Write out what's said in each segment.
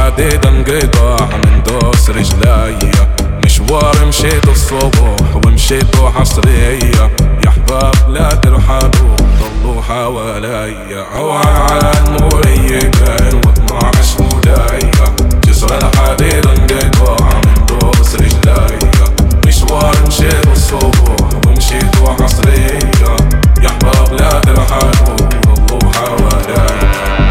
الحديد انقطع من دوس رجليا مشوار مشيت الصبح ومشيته حصرية يا حباب لا ترحلوا ضلوا حواليا اوعى على المورية كان واطمع مشهودية جسر الحديد انقطع من دوس رجليا مشوار مشيت الصبح ومشيته حصرية يا حباب لا ترحلوا ضلوا حواليا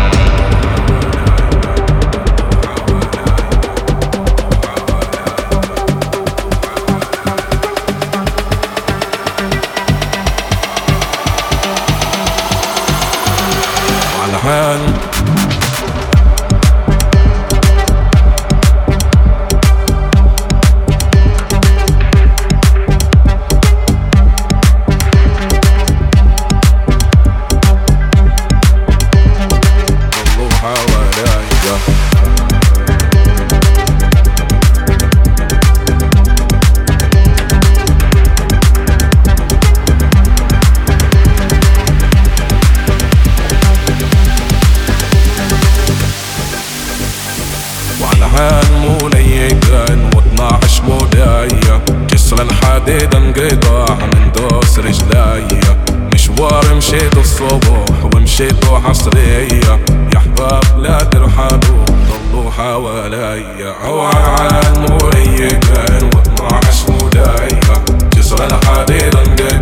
على حال ضلوا حواليا وعلى هالمو ليقان و12 مودايا جسر الحديد انقطع من دوس رجليا مشوار مشيت الصبح ومشيته حصرية يا حباب لا ترحلوا ضلوا حواليا اوعى على المو ليقان و12 مودايا جسر الحديد انقطع